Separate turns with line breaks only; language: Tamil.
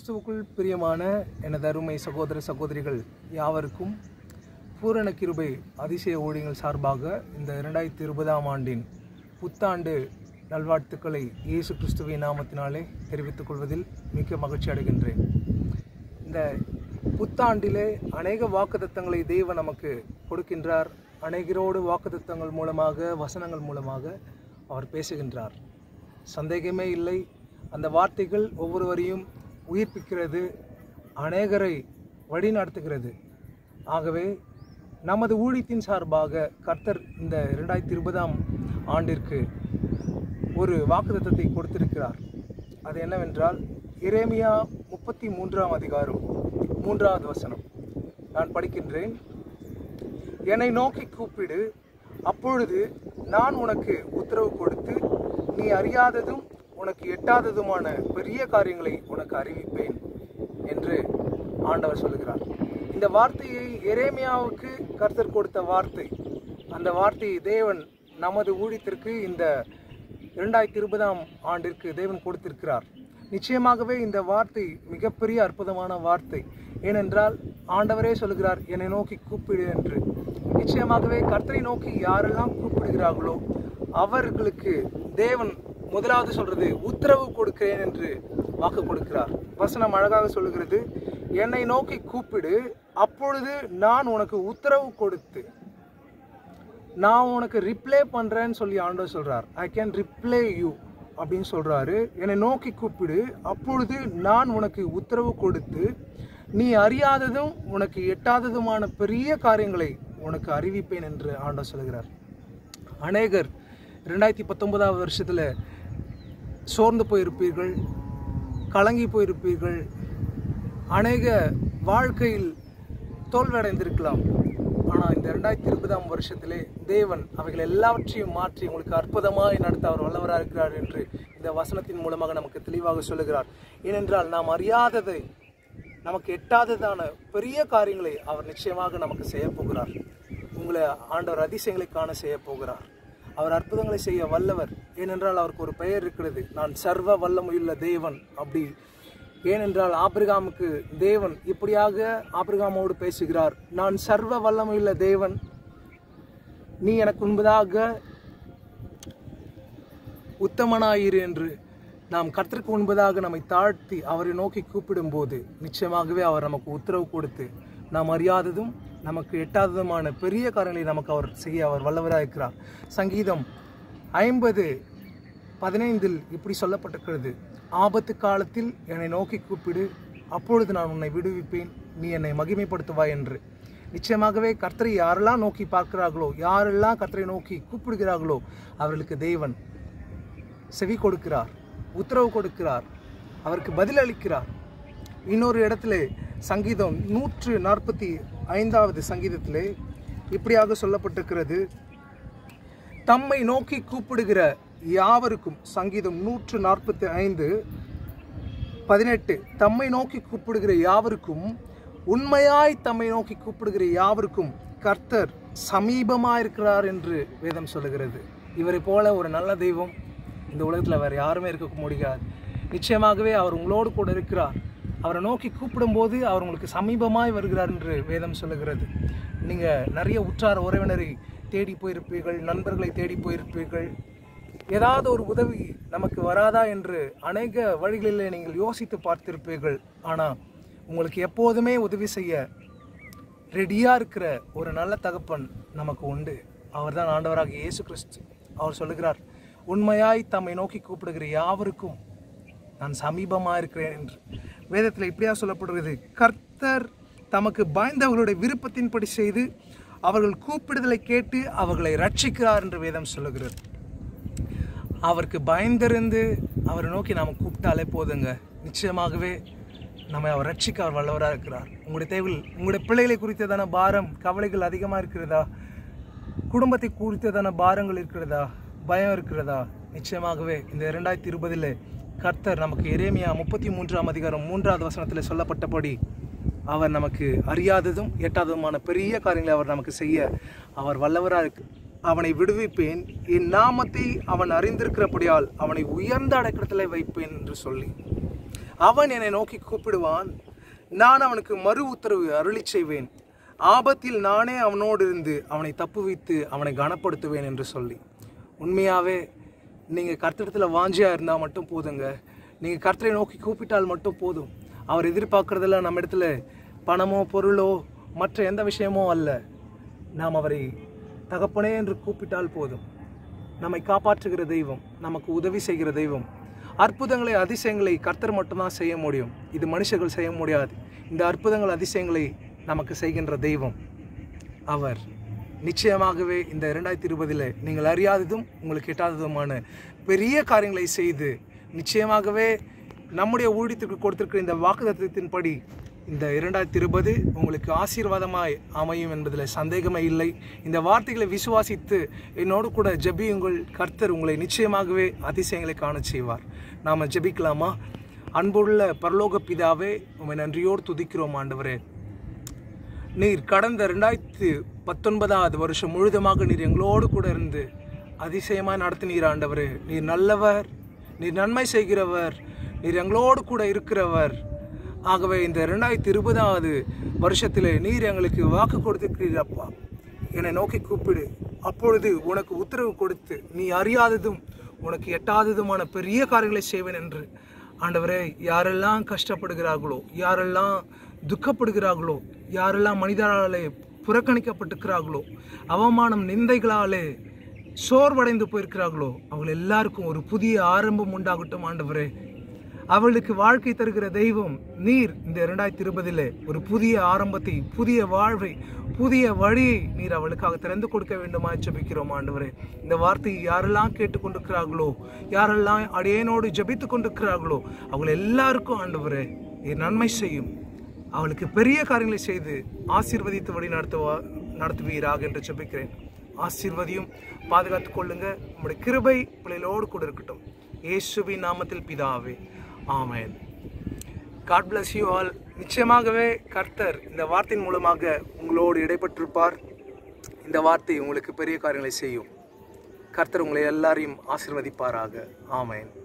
கிறிஸ்துவுக்குள் பிரியமான எனது அருமை சகோதர சகோதரிகள் யாவருக்கும் பூரண கிருபை அதிசய ஊழியங்கள் சார்பாக இந்த இரண்டாயிரத்தி இருபதாம் ஆண்டின் புத்தாண்டு நல்வாழ்த்துக்களை இயேசு கிறிஸ்துவின் நாமத்தினாலே தெரிவித்துக் கொள்வதில் மிக்க மகிழ்ச்சி அடைகின்றேன் இந்த புத்தாண்டிலே அநேக வாக்குத்தத்தங்களை தேவன் நமக்கு கொடுக்கின்றார் அநேகரோடு வாக்குத்தத்தங்கள் மூலமாக வசனங்கள் மூலமாக அவர் பேசுகின்றார் சந்தேகமே இல்லை அந்த வார்த்தைகள் ஒவ்வொருவரையும் உயிர்ப்பிக்கிறது அநேகரை வழி நடத்துகிறது ஆகவே நமது ஊழியத்தின் சார்பாக கர்த்தர் இந்த இரண்டாயிரத்தி இருபதாம் ஆண்டிற்கு ஒரு வாக்குத்தத்தத்தை கொடுத்திருக்கிறார் அது என்னவென்றால் இரேமியா முப்பத்தி மூன்றாம் அதிகாரம் மூன்றாவது வசனம் நான் படிக்கின்றேன் என்னை நோக்கி கூப்பிடு அப்பொழுது நான் உனக்கு உத்தரவு கொடுத்து நீ அறியாததும் உனக்கு எட்டாததுமான பெரிய காரியங்களை உனக்கு அறிவிப்பேன் என்று ஆண்டவர் சொல்லுகிறார் இந்த வார்த்தையை எரேமியாவுக்கு கர்த்தர் கொடுத்த வார்த்தை அந்த வார்த்தையை தேவன் நமது ஊழியத்திற்கு இந்த இரண்டாயிரத்தி இருபதாம் ஆண்டிற்கு தேவன் கொடுத்திருக்கிறார் நிச்சயமாகவே இந்த வார்த்தை மிகப்பெரிய அற்புதமான வார்த்தை ஏனென்றால் ஆண்டவரே சொல்கிறார் என்னை நோக்கி கூப்பிடு என்று நிச்சயமாகவே கர்த்தரை நோக்கி யாரெல்லாம் கூப்பிடுகிறார்களோ அவர்களுக்கு தேவன் முதலாவது சொல்றது உத்தரவு கொடுக்கிறேன் என்று வாக்கு கொடுக்கிறார் வசனம் அழகாக சொல்லுகிறது என்னை நோக்கி கூப்பிடு அப்பொழுது நான் உனக்கு உத்தரவு கொடுத்து நான் உனக்கு ரிப்ளை பண்றேன்னு சொல்லி ஆண்டவர் சொல்றார் ஐ கேன் ரிப்ளை யூ அப்படின்னு சொல்றாரு என்னை நோக்கி கூப்பிடு அப்பொழுது நான் உனக்கு உத்தரவு கொடுத்து நீ அறியாததும் உனக்கு எட்டாததுமான பெரிய காரியங்களை உனக்கு அறிவிப்பேன் என்று ஆண்டவர் சொல்கிறார் அநேகர் ரெண்டாயிரத்தி பத்தொன்பதாவது வருஷத்தில் சோர்ந்து போயிருப்பீர்கள் கலங்கி போயிருப்பீர்கள் அநேக வாழ்க்கையில் தோல்வியடைந்திருக்கலாம் ஆனால் இந்த ரெண்டாயிரத்தி இருபதாம் வருஷத்திலே தேவன் அவைகள் எல்லாவற்றையும் மாற்றி உங்களுக்கு அற்புதமாய் நடத்த அவர் வல்லவராக இருக்கிறார் என்று இந்த வசனத்தின் மூலமாக நமக்கு தெளிவாக சொல்லுகிறார் ஏனென்றால் நாம் அறியாததை நமக்கு எட்டாததான பெரிய காரியங்களை அவர் நிச்சயமாக நமக்கு செய்ய போகிறார் உங்களை ஆண்டவர் அதிசயங்களை காண செய்ய போகிறார் அவர் அற்புதங்களை செய்ய வல்லவர் ஏனென்றால் அவருக்கு ஒரு பெயர் இருக்கிறது நான் சர்வ வல்லமையுள்ள தேவன் அப்படி ஏனென்றால் ஆபிரகாமுக்கு தேவன் இப்படியாக ஆபிரகாமோடு பேசுகிறார் நான் சர்வ வல்லமையுள்ள தேவன் நீ எனக்கு முன்பதாக உத்தமனாயிரு என்று நாம் கர்த்தருக்கு முன்பதாக நம்மை தாழ்த்தி அவரை நோக்கி கூப்பிடும்போது நிச்சயமாகவே அவர் நமக்கு உத்தரவு கொடுத்து நாம் அறியாததும் நமக்கு எட்டாததுமான பெரிய காரியங்களை நமக்கு அவர் செய்ய அவர் வல்லவராக இருக்கிறார் சங்கீதம் ஐம்பது பதினைந்தில் இப்படி சொல்லப்பட்டிருக்கிறது ஆபத்து காலத்தில் என்னை நோக்கி கூப்பிடு அப்பொழுது நான் உன்னை விடுவிப்பேன் நீ என்னை மகிமைப்படுத்துவாய் என்று நிச்சயமாகவே கர்த்தரை யாரெல்லாம் நோக்கி பார்க்கிறார்களோ யாரெல்லாம் கர்த்தரை நோக்கி கூப்பிடுகிறார்களோ அவர்களுக்கு தேவன் செவி கொடுக்கிறார் உத்தரவு கொடுக்கிறார் அவருக்கு பதில் அளிக்கிறார் இன்னொரு இடத்துல சங்கீதம் நூற்று நாற்பத்தி ஐந்தாவது சங்கீதத்திலே இப்படியாக சொல்லப்பட்டிருக்கிறது தம்மை நோக்கி கூப்பிடுகிற யாவருக்கும் சங்கீதம் நூற்று நாற்பத்தி ஐந்து பதினெட்டு தம்மை நோக்கி கூப்பிடுகிற யாவருக்கும் உண்மையாய் தம்மை நோக்கி கூப்பிடுகிற யாவருக்கும் கர்த்தர் சமீபமாயிருக்கிறார் என்று வேதம் சொல்லுகிறது இவரை போல ஒரு நல்ல தெய்வம் இந்த உலகத்தில் வேறு யாருமே இருக்க முடியாது நிச்சயமாகவே அவர் உங்களோடு கூட இருக்கிறார் அவரை நோக்கி கூப்பிடும்போது அவர் உங்களுக்கு சமீபமாய் வருகிறார் என்று வேதம் சொல்லுகிறது நீங்கள் நிறைய உற்றார் உறவினரை தேடி போயிருப்பீர்கள் நண்பர்களை தேடி போயிருப்பீர்கள் ஏதாவது ஒரு உதவி நமக்கு வராதா என்று அநேக வழிகளில் நீங்கள் யோசித்து பார்த்திருப்பீர்கள் ஆனால் உங்களுக்கு எப்போதுமே உதவி செய்ய ரெடியாக இருக்கிற ஒரு நல்ல தகப்பன் நமக்கு உண்டு அவர்தான் ஆண்டவராக இயேசு கிறிஸ்து அவர் சொல்லுகிறார் உண்மையாய் தம்மை நோக்கி கூப்பிடுகிற யாவருக்கும் நான் சமீபமாக இருக்கிறேன் என்று வேதத்தில் இப்படியா சொல்லப்படுகிறது கர்த்தர் தமக்கு பாய்ந்தவர்களுடைய விருப்பத்தின்படி செய்து அவர்கள் கூப்பிடுதலை கேட்டு அவர்களை ரட்சிக்கிறார் என்று வேதம் சொல்லுகிறது அவருக்கு பயந்திருந்து அவரை நோக்கி நாம் கூப்பிட்டாலே போதுங்க நிச்சயமாகவே நம்ம அவர் ரட்சிக்க அவர் வல்லவராக இருக்கிறார் உங்களுடைய தேவையில் உங்களுடைய பிள்ளைகளை குறித்ததான பாரம் கவலைகள் அதிகமாக இருக்கிறதா குடும்பத்தை குறித்ததான பாரங்கள் இருக்கிறதா பயம் இருக்கிறதா நிச்சயமாகவே இந்த இரண்டாயிரத்தி இருபதில் கர்த்தர் நமக்கு எரேமியா முப்பத்தி மூன்றாம் அதிகாரம் மூன்றாவது வசனத்தில் சொல்லப்பட்டபடி அவர் நமக்கு அறியாததும் எட்டாததுமான பெரிய காரியங்களை அவர் நமக்கு செய்ய அவர் வல்லவராக இருக்கு அவனை விடுவிப்பேன் என் நாமத்தை அவன் அறிந்திருக்கிறபடியால் அவனை உயர்ந்த அடைக்கலத்தில் வைப்பேன் என்று சொல்லி அவன் என்னை நோக்கி கூப்பிடுவான் நான் அவனுக்கு மறு உத்தரவு அருளிச் செய்வேன் ஆபத்தில் நானே அவனோடு இருந்து அவனை தப்புவித்து அவனை கனப்படுத்துவேன் என்று சொல்லி உண்மையாகவே நீங்கள் கர்த்தரிடத்தில் வாஞ்சியாக இருந்தால் மட்டும் போதுங்க நீங்கள் கர்த்தரை நோக்கி கூப்பிட்டால் மட்டும் போதும் அவர் எதிர்பார்க்குறதெல்லாம் நம்ம இடத்துல பணமோ பொருளோ மற்ற எந்த விஷயமோ அல்ல நாம் அவரை தகப்பனே என்று கூப்பிட்டால் போதும் நம்மை காப்பாற்றுகிற தெய்வம் நமக்கு உதவி செய்கிற தெய்வம் அற்புதங்களை அதிசயங்களை கர்த்தர் மட்டும்தான் செய்ய முடியும் இது மனுஷர்கள் செய்ய முடியாது இந்த அற்புதங்கள் அதிசயங்களை நமக்கு செய்கின்ற தெய்வம் அவர் நிச்சயமாகவே இந்த இரண்டாயிரத்தி இருபதில் நீங்கள் அறியாததும் உங்களுக்கு எட்டாததுமான பெரிய காரியங்களை செய்து நிச்சயமாகவே நம்முடைய ஊழியத்திற்கு கொடுத்திருக்கிற இந்த வாக்குத்தத்தின்படி இந்த இரண்டாயிரத்தி இருபது உங்களுக்கு ஆசீர்வாதமாய் அமையும் என்பதில் சந்தேகமே இல்லை இந்த வார்த்தைகளை விசுவாசித்து என்னோடு கூட ஜெபியுங்கள் கர்த்தர் உங்களை நிச்சயமாகவே அதிசயங்களை காணச் செய்வார் நாம் ஜெபிக்கலாமா அன்புள்ள பரலோக பிதாவே உண்மை நன்றியோடு துதிக்கிறோம் ஆண்டவரே நீர் கடந்த ரெண்டாயிரத்து பத்தொன்பதாவது வருஷம் முழுதுமாக நீர் எங்களோடு கூட இருந்து அதிசயமாக நடத்தினீர் ஆண்டவரே நீர் நல்லவர் நீர் நன்மை செய்கிறவர் நீர் எங்களோடு கூட இருக்கிறவர் ஆகவே இந்த ரெண்டாயிரத்தி இருபதாவது வருஷத்தில் நீர் எங்களுக்கு வாக்கு கொடுத்திருக்கிறீரப்பா என்னை நோக்கி கூப்பிடு அப்பொழுது உனக்கு உத்தரவு கொடுத்து நீ அறியாததும் உனக்கு எட்டாததுமான பெரிய காரியங்களை செய்வேன் என்று ஆண்டவரே யாரெல்லாம் கஷ்டப்படுகிறார்களோ யாரெல்லாம் துக்கப்படுகிறார்களோ யாரெல்லாம் மனிதராலே புறக்கணிக்கப்பட்டிருக்கிறார்களோ அவமானம் நிந்தைகளாலே சோர்வடைந்து போயிருக்கிறார்களோ அவர்கள் எல்லாருக்கும் ஒரு புதிய ஆரம்பம் உண்டாகட்டும் ஆண்டவரே அவளுக்கு வாழ்க்கை தருகிற தெய்வம் நீர் இந்த இரண்டாயிரத்தி இருபதில் ஒரு புதிய ஆரம்பத்தை புதிய வாழ்வை புதிய வழியை நீர் அவளுக்காக திறந்து கொடுக்க வேண்டுமா ஜெபிக்கிறோம் ஆண்டவரே இந்த வார்த்தை யாரெல்லாம் கேட்டுக்கொண்டிருக்கிறார்களோ யாரெல்லாம் அடியேனோடு ஜெபித்து கொண்டிருக்கிறார்களோ அவள் எல்லாருக்கும் ஆண்டவரே நீர் நன்மை செய்யும் அவளுக்கு பெரிய காரியங்களை செய்து ஆசீர்வதித்து வழி நடத்துவா நடத்துவீராக என்று ஜெபிக்கிறேன் ஆசீர்வதியும் பாதுகாத்துக் கொள்ளுங்க உங்களுடைய கிருபை பிள்ளைகளோடு கூட இருக்கட்டும் இயேசுவின் நாமத்தில் பிதாவே amen god bless you all நிச்சயமாகவே கர்த்தர் இந்த வார்த்தையின் மூலமாக உங்களோடு இடைப்பட்டிருப்பார் இந்த வார்த்தை உங்களுக்கு பெரிய காரியங்களை செய்யும் கர்த்தர் உங்களை எல்லாரையும் ஆசீர்வதிப்பாராக ஆமென்